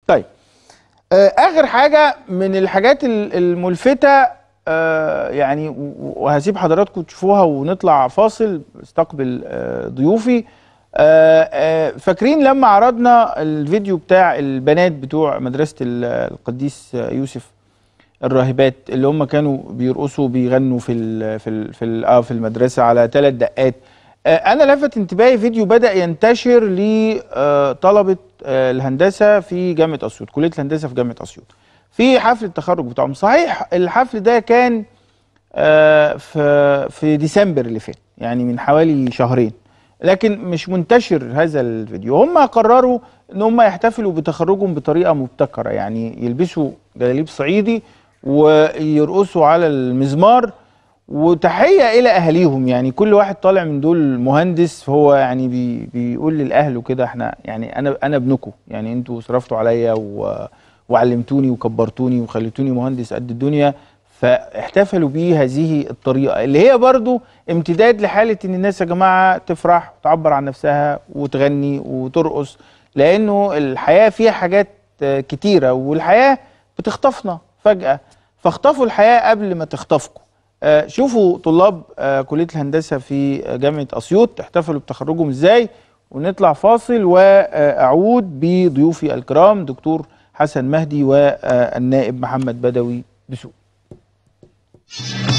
طيب آه اخر حاجه من الحاجات ال- الملفته آه يعني و- وهسيب حضراتكم تشوفوها ونطلع فاصل استقبل آه ضيوفي آه آه فاكرين لما عرضنا الفيديو بتاع البنات بتوع مدرسه ال- القديس يوسف الراهبات اللي هم كانوا بيرقصوا بيغنوا في ال في ال في ال اه في المدرسه على ثلاث دقات آه انا لفت انتباهي فيديو بدا ينتشر لطلبه آه الهندسه في جامعه اسيوط كليه الهندسه في جامعه اسيوط في حفل التخرج بتاعهم صحيح الحفل ده كان آه في في ديسمبر اللي فات يعني من حوالي شهرين لكن مش منتشر هذا الفيديو هم قرروا ان هم يحتفلوا بتخرجهم بطريقه مبتكره يعني يلبسوا جلاليب صعيدي ويرقصوا على المزمار وتحيه الى اهاليهم يعني كل واحد طالع من دول مهندس فهو يعني بي بيقول للاهل وكده احنا يعني انا انا ابنكم يعني انتوا صرفتوا عليا و وعلمتوني وكبرتوني وخليتوني مهندس قد الدنيا فاحتفلوا بيه هذه الطريقه اللي هي برضو امتداد لحاله ان الناس يا جماعه تفرح وتعبر عن نفسها وتغني وترقص لانه الحياه فيها حاجات آه، كتيره والحياه بتخطفنا فجاه فاخطفوا الحياه قبل ما تخطفكم آه، شوفوا طلاب آه، كليه الهندسه في آه، جامعه اسيوط احتفلوا بتخرجهم ازاي ونطلع فاصل واعود بضيوفي الكرام دكتور حسن مهدي والنائب محمد بدوي دسوق